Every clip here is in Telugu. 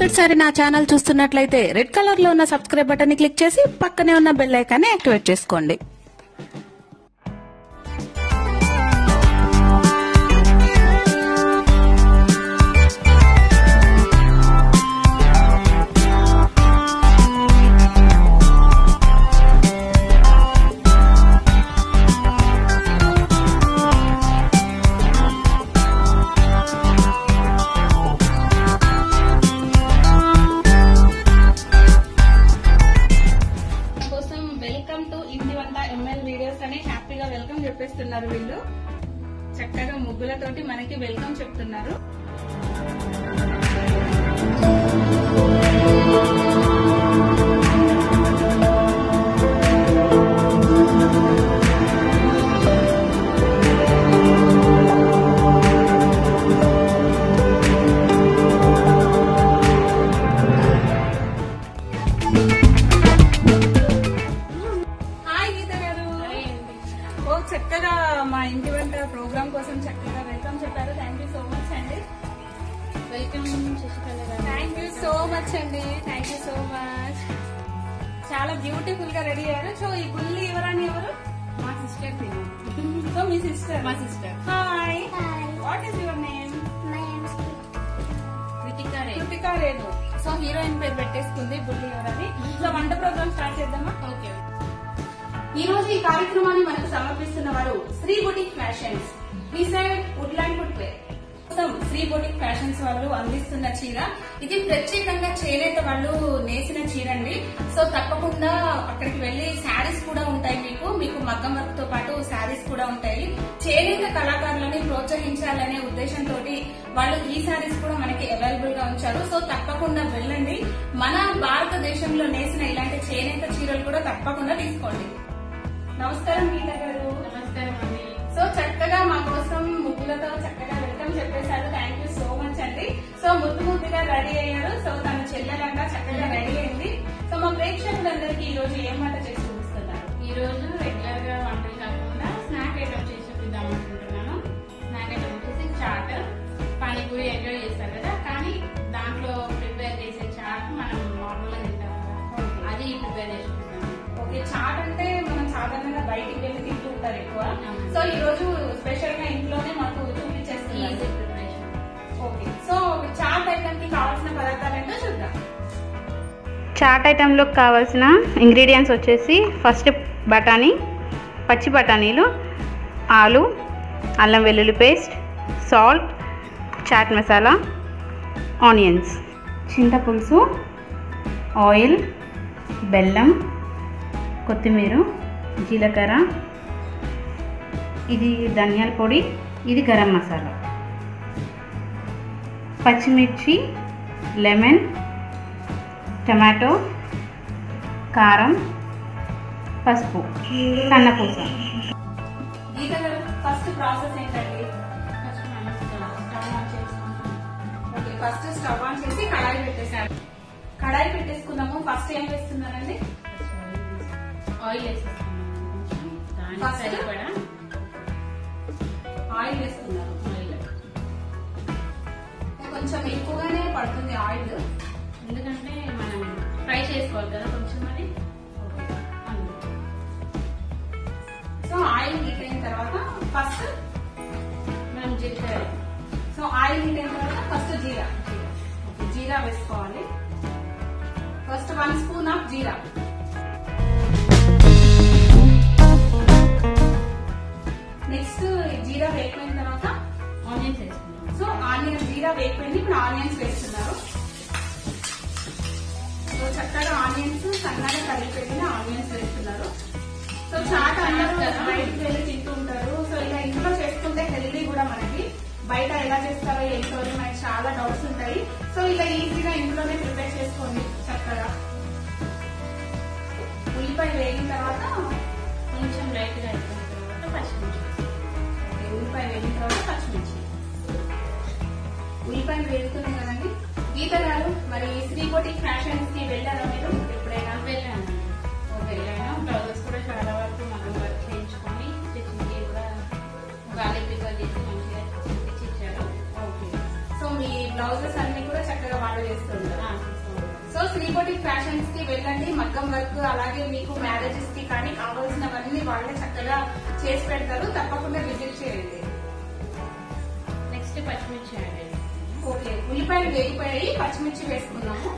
మొదటిసారి నా ఛానల్ చూస్తున్నట్లయితే రెడ్ కలర్ లో ఉన్న సబ్స్క్రైబ్ బటన్ ని క్లిక్ చేసి పక్కనే ఉన్న బెల్ ఐకాన్ని యాక్టివేట్ చేసుకోండి కోసం వెల్కమ్ టు ఇంటి వంట ఎంఎల్ వీడియోస్ అని హ్యాపీగా వెల్కమ్ చెప్పేస్తున్నారు వీళ్ళు చక్కగా ముగ్గులతోటి మనకి వెల్కమ్ చెప్తున్నారు హాయ్ గీత గారు ఓ చక్కగా మా ఇంటి వంట ప్రోగ్రామ్ కోసం చక్కగా వెల్కమ్ చెప్పారు థ్యాంక్ యూ సో మచ్ అండి వెల్కమ్ శశికళ గారు థ్యాంక్ యూ సో మచ్ అండి థ్యాంక్ యూ సో మచ్ చాలా బ్యూటిఫుల్ గా రెడీ అయ్యారు సో ఈ బుల్లి ఎవరని ఎవరు మా సిస్టర్ సో మీ సిస్టర్ మా sister hi what is your name Kritika రే కృతికా రేణు సో హీరోయిన్ పేరు పెట్టేసుకుంది బుల్లి ఎవరని సో వంట ప్రోగ్రామ్ స్టార్ట్ చేద్దామా ఓకే ఈ రోజు ఈ కార్యక్రమాన్ని మనకు సమర్పిస్తున్న వారు Shri Boutique Fashions decide Woodland footwear కోసం శ్రీ బొటిక్ ఫ్యాషన్స్ వాళ్ళు అందిస్తున్న చీర ఇది ప్రత్యేకంగా చేనేత వాళ్ళు నేసిన చీర అండి సో తప్పకుండా అక్కడికి వెళ్లి శారీస్ కూడా ఉంటాయి మీకు మీకు మగ్గం వర్క్ తో పాటు శారీస్ కూడా ఉంటాయి చేనేత కళాకారులని ప్రోత్సహించాలనే ఉద్దేశంతో వాళ్ళు ఈ శారీస్ కూడా మనకి అవైలబుల్ గా ఉంచారు సో తప్పకుండా వెళ్ళండి మన భారతదేశంలో నేసిన ఇలాంటి చేనేత చీరలు కూడా తప్పకుండా తీసుకోండి నమస్కారం గీత గారు నమస్కారం అండి సో చక్కగా మా కోసం ముగ్గులతో చక్కగా వెల్కమ్ చెప్పేశారు థ్యాంక్ యూ సో మచ్ అండి సో ముద్దు ముద్దుగా రెడీ అయ్యారు సో తన చెల్లెలంగా చక్కగా రెడీ అయింది సో మా ప్రేక్షకులందరికీ ఈ రోజు ఏం మాట చేసి చూపిస్తున్నారు ఈ రోజు రెగ్యులర్ గా వంటలు కాకుండా స్నాక్ ఐటమ్ చేసి చూపిద్దాం అనుకుంటున్నాను స్నాక్ ఐటమ్ వచ్చేసి చాట్ పానీపూరి ఎంజాయ్ చేస్తారు కదా కానీ దాంట్లో ప్రిపేర్ చేసే చాట్ మనం నార్మల్ గా తింటాం కదా అది ప్రిపేర్ చేసి చూపిద్దాం ఓకే చాట్ అంటే మనం సాధారణంగా బయటికి వెళ్ళి తింటూ ఉంటారు ఎక్కువ సో ఈ రోజు స్పెషల్ గా ఇంట్లోనే మాకు చూపించేస్తున్నారు easy preparation okay so chaat item కి కావాల్సిన పదార్థాలు ఏంటో చూద్దాం చాట్ ఐటెంలోకి కావాల్సిన ఇంగ్రీడియంట్స్ వచ్చేసి ఫస్ట్ బఠానీ పచ్చి బఠానీలు ఆలు అల్లం వెల్లుల్లి paste salt chaat masala onions చింతపులుసు ఆయిల్ బెల్లం కొత్తిమీర జీలకర్ర ఇది ధనియాల పొడి ఇది గరం మసాలా పచ్చిమిర్చి లెమన్ టమాటో కారం పసుపు సన్నపూస గీత గారు ఫస్ట్ ప్రాసెస్ ఏంటండి ఫస్ట్ మనం స్టవ్ ఆన్ చేసుకుంటాం ఓకే ఫస్ట్ స్టవ్ ఆన్ చేసి కడాయి పెట్టేశారు కడాయి పెట్టేసుకుందాము ఫస్ట్ ఏం వేస్తున్నారండి ఆయిల్ వేసేసుకున్నాం దానికి First? సరిపడా ఆయిల్ వేస్తున్నారు ఆయిల్ కొంచెం ఎక్కువగానే పడుతుంది ఆయిల్ ఎందుకంటే మనం ఫ్రై చేసుకోవాలి కదా కొంచెం అది అందుకు. సో ఆయిల్ హీట్ అయిన తర్వాత ఫస్ట్ మనం జీలకర్ర సో ఆయిల్ హీట్ అయిన తర్వాత ఫస్ట్ జీరా ఓకే, జీరా వేసుకోవాలి ఫస్ట్ వన్ స్పూన్ ఆఫ్ జీరా నెక్స్ట్ జీరా వేగిపోయిన తర్వాత ఆనియన్స్ వేసుకున్నాం సో ఆనియన్ జీరా వేగిపోయింది ఇప్పుడు ఆనియన్స్ వేస్తున్నారు సో చక్కగా ఆనియన్స్ సన్నగా కరిగిపోయిన ఆనియన్స్ వేస్తున్నారు సో చాట్ అందరూ బయటికి వెళ్ళి తింటూ ఉంటారు సో ఇలా ఇంట్లో చేసుకుంటే హెల్దీ కూడా మనకి బయట ఎలా చేస్తారో ఏంటో అని మనకి చాలా డౌట్స్ ఉంటాయి సో ఇలా ఈజీగా ఇంట్లోనే ప్రిపేర్ చేసుకోండి చక్కగా ఉల్లిపాయ వేగిన తర్వాత కొంచెం లైట్ గా అయిపోయిన తర్వాత పచ్చిమిర్చి ఓకే, ఉల్లిపాయ వేగిన తర్వాత పచ్చిమిర్చి ఉల్లిపాయ వేగుతుంది కదండి గీత గారు మరి శ్రీకోటి ఫ్యాషన్స్ కి వెళ్ళారా మీరు ఎప్పుడైనా వెళ్ళాను వెళ్ళాను బ్లౌజెస్ కూడా చాలా వరకు మనం వర్క్ చేయించుకొని స్టిచ్చింగ్ కూడా గాలి ప్రిపేర్ చేసి మంచిగా కుట్టించి ఇచ్చారు ఓకే సో మీ బ్లౌజెస్ అన్ని కూడా చక్కగా వాళ్ళ బాగా చేస్తుంటారు సో శ్రీకోటి ఫ్యాషన్స్ కి వెళ్ళండి మగ్గం వర్క్ అలాగే మీకు మ్యారేజెస్ కి కానీ కావాల్సినవన్నీ వాళ్ళే చక్కగా చేసి పెడతారు తప్పకుండా విజిట్ చేయండి నెక్స్ట్ పచ్చిమిర్చి యాడ్ చేస్తాం ఓకే ఉల్లిపాయలు వేగిపోయాయి పచ్చిమిర్చి వేసుకున్నాము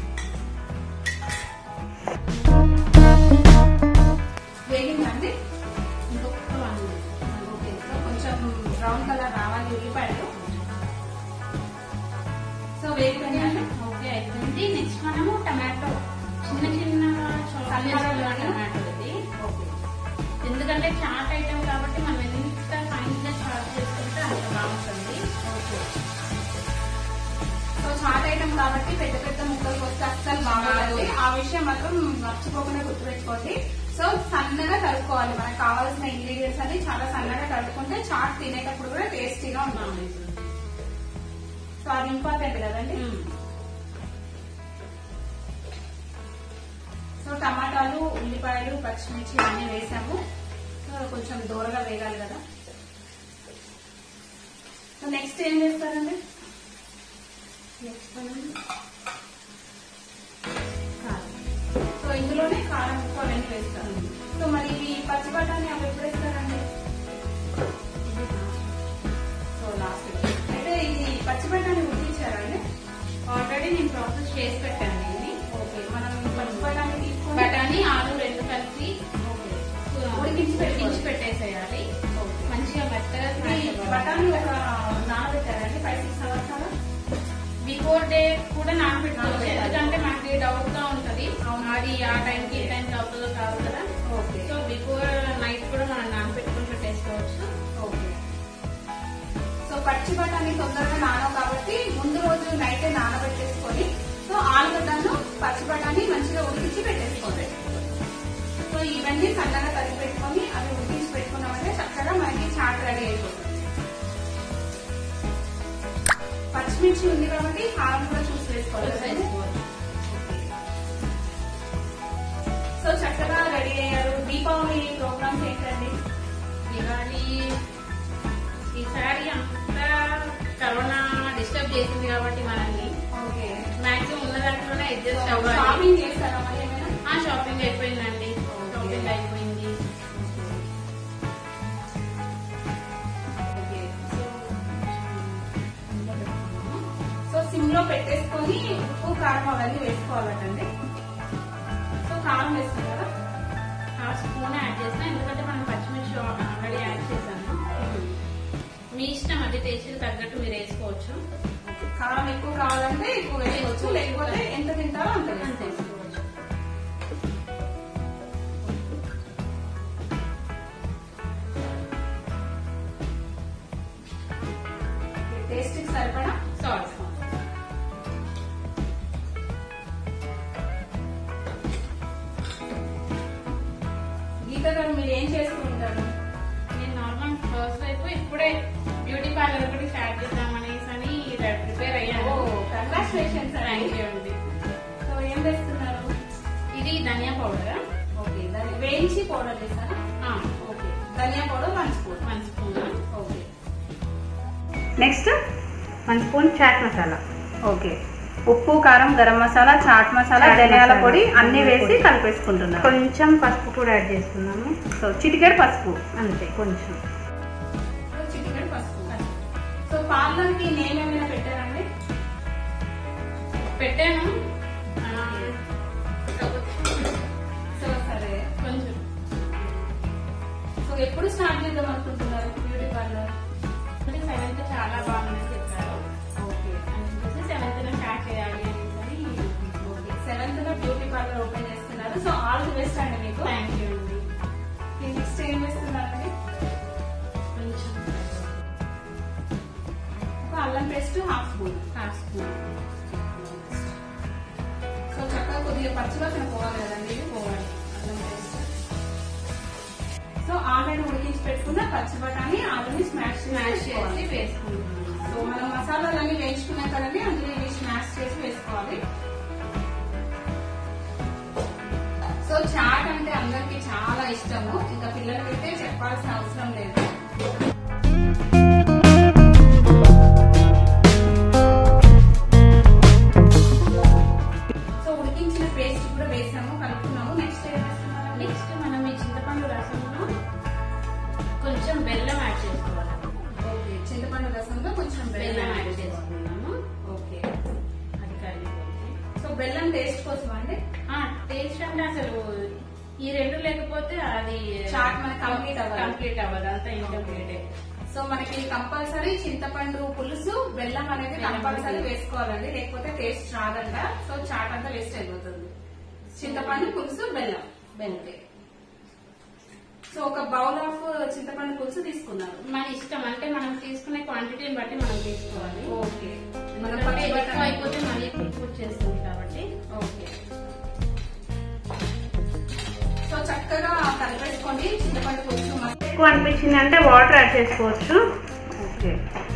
వేగిందండి ఇంకొక వన్ ఓకే సో కొంచెం బ్రౌన్ కలర్ రావాలి ఉల్లిపాయలు సో వేగిపోయాయి ఓకే అయిపోయింది నెక్స్ట్ మనము టమాటో చిన్న చిన్నగా చాప్ చేసుకున్న టమాటో ఇది ఓకే ఎందుకంటే చాట్ ఐటమ్ కాబట్టి మనం ఎంత ఫైన్ గా చాట్ చేసుకుంటే అంత బాగుంటుంది ఓకే సో చాట్ ఐటమ్ కాబట్టి పెద్ద పెద్ద ముక్కలు వస్తే అస్సలు బాగోదండి ఆ విషయం మాత్రం మర్చిపోకుండా గుర్తుపెట్టుకోండి సో సన్నగా కలుపుకోవాలి మనకు కావాల్సిన ఇంగ్రీడియంట్స్ అన్ని చాలా సన్నగా కలుపుకుంటే చాట్ తినేటప్పుడు కూడా టేస్టీగా ఉంటుంది సో అది ఇంపార్టెంట్ కదండి సో టమాటాలు ఉల్లిపాయలు పచ్చిమిర్చి అన్ని వేసాము సో కొంచెం దూరగా వేగాలి కదా సో నెక్స్ట్ ఏం చేస్తారండి నెక్స్ట్ మనం కారం. సో ఇందులోనే కారం ఉప్పు అవన్నీ వేస్తాను సో మరి ఇవి పచ్చి బఠానీ అవి ఎప్పుడు వేస్తారండి సో లాస్ట్ అయితే ఇది పచ్చి బఠానీ ఉడికించారండి ఆల్రెడీ నేను ప్రాసెస్ చేసి పెట్టాను దీన్ని ఓకే మనం పచ్చి బఠానీ తీసుకొని బఠానీ ఆలు రెండు కలిపి ఉడికించి పెట్టుకోవాలి. ఉడికించి పెట్టేసేయాలి మంచిగా మెత్తగా ఈ బఠానీ ఒక నానబెట్టారండి ఫైవ్ సిక్స్ అవర్స్ అలా బిఫోర్ డే కూడా నానబెట్టుకోవచ్చు నానబెట్టాలి. ఎందుకంటే మనకి డౌట్ గా ఉంటది అది ఆ టైంకి ఈ టైంకి అవుతుందో కాదు కదా ఓకే సో బిఫోర్ నైట్ కూడా మనం నానబెట్టుకుని పెట్టేసుకోవచ్చు ఓకే సో పచ్చి బఠానీ తొందరగా నానవు కాబట్టి ముందు రోజు నైటే నానబెట్టేసుకొని సో ఆలుగడ్డను పచ్చి బఠానీ మంచిగా ఉడికించి పెట్టేసుకోండి సో ఇవన్నీ సన్నగా కలిపి పెట్టుకొని అవి ఉడికించి పెట్టుకున్నామంటే చక్కగా మనకి చాట్ రెడీ అయిపోతుంది పచ్చిమిర్చి ఉంది కాబట్టి కారం కూడా చూసి వేసుకోవాలి కదండి? సో చక్కగా రెడీ అయ్యారు దీపావళి ప్రోగ్రామ్స్ ఏంటండి దివాళీ ఈసారి అంతా కరోనా డిస్టర్బ్ చేసింది కాబట్టి మనల్ని ఓకే మాక్సిమం ఉన్న దాంట్లోనే అడ్జస్ట్ అవ్వాలి షాపింగ్ చేస్తారా మళ్ళీ ఏమైనా ఆ షాపింగ్ అయిపోయిందండి షాపింగ్ అయిపోయింది ఓకే. సో సిమ్ లో పెట్టేసుకొని ఉప్పు కారం అవన్నీ వేసుకోవాలటండి సో కారం వేసుకుంటారా హాఫ్ స్పూన్ యాడ్ చేసిన ఎందుకంటే మనం పచ్చిమిర్చి ఆల్రెడీ యాడ్ చేశాను మీ ఇష్టం అది టేస్ట్ తగ్గట్టు మీరు వేసుకోవచ్చు కారం ఎక్కువ కావాలంటే ఎక్కువ వేసుకోవచ్చు లేకపోతే ఎంత తింటారో అంత అంతే వేసుకోవచ్చు వేసుకోవచ్చు టేస్ట్ సరిపడా సాల్ట్ గీత గారు మీరు ఏం చేస్తూ ఉంటారు నేను నార్మల్ హౌస్ వైపు ఇప్పుడే బ్యూటీ పార్లర్ ఒకటి స్టార్ట్ చేద్దామనేసి అని ప్రిపేర్ ఓ అయ్యాను కంగ్రాచులేషన్స్ థ్యాంక్ యూ అండి సో ఏం వేస్తున్నారు ఇది ధనియా పౌడర్ ఓకే దాన్ని వేయించి పౌడర్ వేస్తారా ఓకే ధనియా powder one spoon one spoon okay next one spoon chaat masala okay ఉప్పు కారం గరం మసాలా చాట్ మసాలా చాట్ ధనియాల మసాలా, పొడి అన్ని అన్ని వేసి పొడి. కలిపేసుకుంటున్నాం కొంచెం పసుపు కూడా యాడ్ చేస్తున్నాము సో చిటికెడు పసుపు అంతే కొంచెం చిటికెడు పసుపు సో పార్లర్ కి నేమ్ ఏమైనా పెట్టారండి పెట్టాను ఆ, సో సరే కొంచెం సో ఎప్పుడు స్టార్ట్ చేద్దాం అనుకుంటున్నారు బ్యూటీ పార్లర్ సెవెంత్ చాలా బాగుందని చెప్పారు ఓకే అందుకోసం సెవెంత్ స్టార్ట్ చేయాలి అనేసి ఓకే సెవెంత్ లో బ్యూటీ పార్లర్ ఓపెన్ చేస్తున్నారు సో ఆల్ ది బెస్ట్ అండి మీకు థ్యాంక్ యూ అండి నెక్స్ట్ ఏం చేస్తున్నారండి కొంచెం ఒక అల్లం paste half spoon half spoon so చక్కగా కొద్దిగా పచ్చివాసన పోవాలి కదండి ఇది పోవాలి అల్లం పేస్ట్ సో ఆల్రెడీ ఉడికించి పెట్టుకున్న పచ్చి బఠానీ ఆలుని స్మాష్ స్మాష్ చేసి చేసి వేసుకుంటున్నాను సో మనం మసాలాలన్నీ వేయించుకున్నాం కదండి అందులో ఇవి స్మాష్ చేసి వేసుకోవాలి సో చాట్ అంటే అందరికి చాలా ఇష్టము ఇంకా పిల్లలకైతే చెప్పాల్సిన అవసరం లేదు చింతపండు రసంలో కొంచెం బెల్లం బెల్లం యాడ్ యాడ్ చేసుకోవాలి చేసుకున్నాము ఓకే అది కరిగిపోతుంది సో బెల్లం టేస్ట్ కోసం అండి టేస్ట్ అంటే అసలు ఈ రెండు లేకపోతే అది చాట్ మనకి complete అవ్వదు. కంప్లీట్ అవ్వదు అంతా ఇన్కంప్లీట్ సో మనకి కంపల్సరీ చింతపండు పులుసు బెల్లం అనేది బెల్లం కంపల్సరీ పులుసు. వేసుకోవాలండి లేకపోతే టేస్ట్ రాదంట సో చాట్ అంతా వేస్ట్ అయిపోతుంది చింతపండు పులుసు బెల్లం బెల్లం సో ఒక బౌల్ ఆఫ్ చింతపండు పులుసు తీసుకున్నారు మన ఇష్టం అంటే మనం తీసుకునే క్వాంటిటీని బట్టి మనం తీసుకోవాలి ఓకే మనం ఎందుకంటే పచ్చి ఎక్కువ బఠానీ- అయిపోతే మళ్ళీ పులుపు చేస్తుంది కాబట్టి ఓకే సో చక్కగా కలిపేసుకోండి చింతపండు పులుసు మస్తు ఎక్కువ అనిపించింది అంటే వాటర్ యాడ్ చేసుకోవచ్చు ఓకే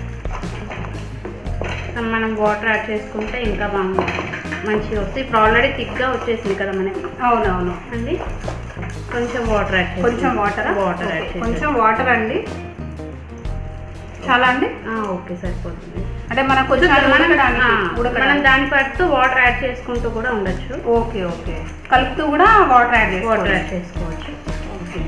మనం వాటర్ యాడ్ చేసుకుంటే ఇంకా బాగా మంచిగా వస్తుంది ఇప్పుడు ఆల్రెడీ థిక్గా వచ్చేసింది కదా మనకి అవునవును అండి కొంచెం వాటర్ యాడ్ కొంచెం వాటర్ వాటర్ యాడ్ కొంచెం వాటర్ అండి చాలా అండి ఓకే సరిపోతుంది అంటే మనం కొంచెం అది మనం ఉడకడానికి ఆ, మనం ఉడకడానికి దాని పడుతూ వాటర్ యాడ్ చేసుకుంటూ కూడా ఉండొచ్చు ఓకే ఓకే కలుపుతూ కూడా వాటర్ యాడ్ వాటర్ చేసుకోవాలి యాడ్ చేసుకోవచ్చు ఓకే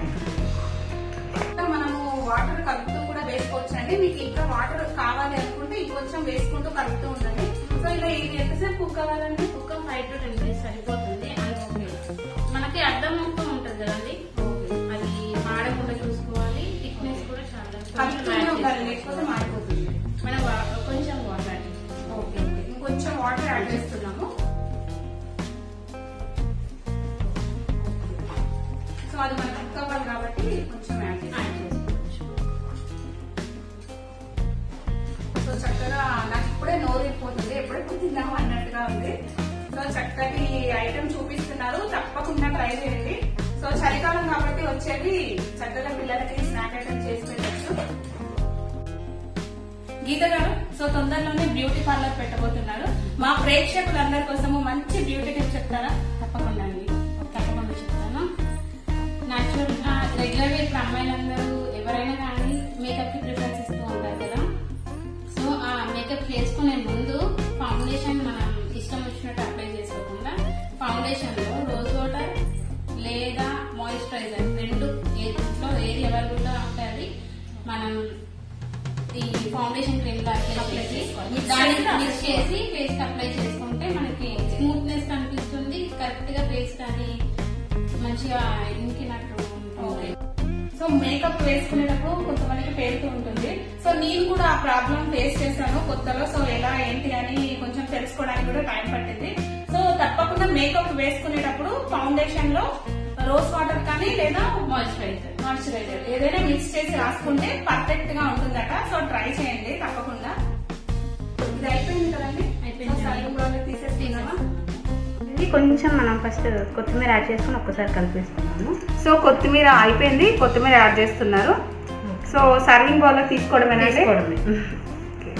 మనము వాటర్ కలుపుతూ కూడా వేసుకోవచ్చు అండి మీకు ఇంకా వాటర్ కావాలి అనుకుంటే ఇంకొంచెం వేసుకుంటూ కలుపుతూ ఉండండి సో ఇలా ఇది ఎంతసేపు కుక్ కావాలండి ఒక ఫైవ్ టు టెన్ మినిట్స్ సరిపోతుంది అంటే మనకి అర్థం అవుతూ ఉంటుంది కదండి అది మాడకుండా చూసుకోవాలి థిక్నెస్ కూడా చాలా కొంచెం కలుపుతూనే యాడ్ ఉండాలి చేసుకోవాలి. లేకపోతే మాడిపోతుంది మనం వా- కొంచెం వాటర్ యాడ్ చేసుకోవాలి. ఓకే ఓకే ఇంకొంచెం వాటర్ యాడ్ చేస్తున్నాము సో అది మనకు కుక్ అవ్వాలి కాబట్టి కొంచెం యాడ్ చేస్తాం యాడ్ చేసుకోవచ్చు సో చక్కగా నాకు ఇప్పుడే నోరు వెళ్ళిపోతుంది ఎప్పుడెప్పుడు తిందాము అన్నట్టుగా ఉంది సో చక్కటి ఐటమ్ చూపిస్తున్నారు తప్పకుండా ట్రై చేయండి సో చలికాలం కాబట్టి వచ్చేది చక్కగా పిల్లలకి స్నాక్ ఐటమ్ చేసి పెట్టచ్చు గీత గారు సో తొందరలోనే బ్యూటీ పార్లర్ పెట్టబోతున్నారు మా ప్రేక్షకులందరి కోసము మంచి బ్యూటీ టిప్ చెప్తారా తప్పకుండా అండి తప్పకుండా చెప్తాను న్యాచురల్ రెగ్యులర్ గా ఇప్పుడు అమ్మాయిలందరూ ఎవరైనా కానీ మేకప్ కి ప్రిఫరెన్స్ ఇస్తూ ఉంటారు కదా సో ఆ మేకప్ చేసుకునే ముందు ఫౌండేషన్ మనం ఇష్టం వచ్చినట్టు అప్లై చేసుకోకుండా ఫౌండేషన్ లో రోజ్ వాటర్ లేదా మాయిశ్చరైజర్ రెండు ఏ- ఇంట్లో ఏది అవైలబుల్ గా ఉంటే అది మనం ఈ ఫౌండేషన్ క్రీమ్ లో అప్లై Apply చేసి చేసుకోవాలి. Mix దాన్ని చేసి మిక్స్ చేసి ఫేస్ కి అప్లై చేసుకుంటే మనకి స్మూత్నెస్ కనిపిస్తుంది కరెక్ట్ గా ఫేస్ అది మంచిగా ఇంకినట్టు ఓకే ఉంటుంది సో మేకప్ వేసుకునేటప్పుడు కొంతమందికి పేరుతూ ఉంటుంది సో నేను కూడా ఆ ప్రాబ్లం ఫేస్ చేశాను కొత్తలో సో ఎలా ఏంటి అని కొంచెం తెలుసుకోవడానికి కూడా టైం పట్టింది సో తప్పకుండా మేకప్ వేసుకునేటప్పుడు ఫౌండేషన్ లో రోజ్ వాటర్ కానీ లేదా మాయిశ్చరైజర్ మాయిశ్చరైజర్ ఏదైనా మిక్స్ చేసి రాసుకుంటే పర్ఫెక్ట్ గా ఉంటుందట సో ట్రై చేయండి తప్పకుండా ఇది అయిపోయింది కదండి అయిపోయింది. సో సైడ్ ప్రాడక్ట్ తీసేస్తున్నామా ఇది కొంచెం మనం ఫస్ట్ కొత్తిమీర యాడ్ చేసుకుని ఒక్కసారి కలిపేస్తున్నాము సో కొత్తిమీర అయిపోయింది కొత్తిమీర యాడ్ చేస్తున్నారు సో సర్వింగ్ బౌల్ లో తీసుకోవడమేనండి తీసుకోవడమే ఓకే.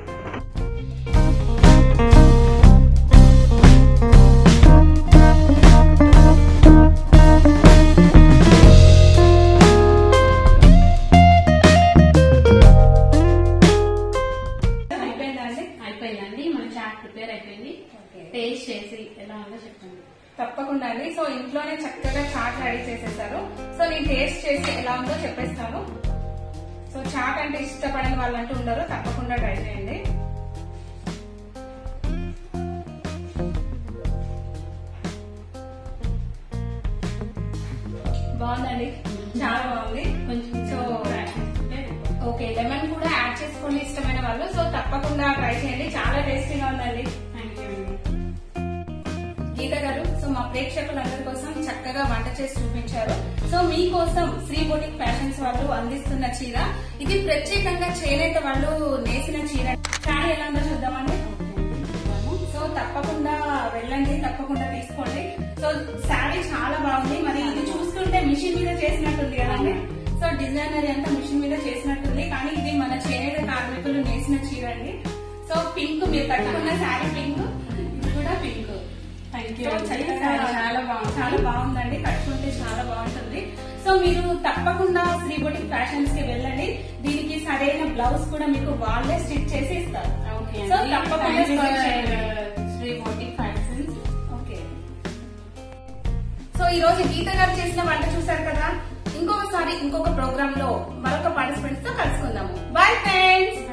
అయిపోయిందా అండి అయిపోయిందండి మన చాట్ ప్రిపేర్ అయిపోయింది టేస్ట్ చేసి ఎలా ఉందో చెప్పండి తప్పకుండా అండి సో ఇంట్లోనే చక్కగా చాట్ రెడీ చేసేసారు సో నేను టేస్ట్ చేసి ఎలా ఉందో చెప్పేస్తాను సో చాట్ అంటే ఇష్టపడని వాళ్ళంటూ ఉండరు తప్పకుండా ట్రై చేయండి బాగుందండి చాలా బాగుంది కొంచెం సో యాడ్ చేసుకుంటే ఓకే లెమన్ కూడా యాడ్ చేసుకోండి ఇష్టమైన వాళ్ళు సో తప్పకుండా ట్రై చేయండి చాలా టేస్టీగా ఉందండి థ్యాంక్ యూ అండి గీత గారు సో మా ప్రేక్షకులందరి కోసం చక్కగా వంట చేసి చూపించారు సో మీకోసం శ్రీ బొటిక్ ఫ్యాషన్స్ వాళ్ళు అందిస్తున్న చీర ఇది ప్రత్యేకంగా చేనేత వాళ్ళు నేసిన చీర కానీ ఎలా ఉందో చూద్దామండి సో తప్పకుండా వెళ్ళండి తప్పకుండా తీసుకోండి సో శారీ చాలా బాగుంది మరి ఇది చూస్తుంటే మిషన్ మీద చేసినట్టుంది కదండి సో డిజైనర్ అంతా మిషన్ మీద చేసినట్టుంది కానీ ఇది మన చేనేత కార్మికులు నేసిన చీర అండి సో పింక్ మీరు కట్టుకున్న శారీ పింక్ ఇది కూడా పింక్ థ్యాంక్ సో యూ చక్కగా చాలా బాగుంది చాలా బాగుందండి కట్టుకుంటే చాలా బాగుంటుంది సో మీరు తప్పకుండా శ్రీ బొటిక్ ఫ్యాషన్స్ కి వెళ్ళండి దీనికి సరైన బ్లౌజ్ కూడా మీకు వాళ్ళే స్టిచ్ చేసి ఇస్తారు ఓకే సో తప్పకుండా visit చేయండి. Shri Moti Fashions okay so ఈ రోజు గీత గారు చేసిన వంట చూసారు కదా ఇంకొకసారి ఇంకొక ప్రోగ్రామ్ లో మరొక పార్టిసిపెంట్స్ తో కలుసుకుందాము బాయ్ ఫ్రెండ్స్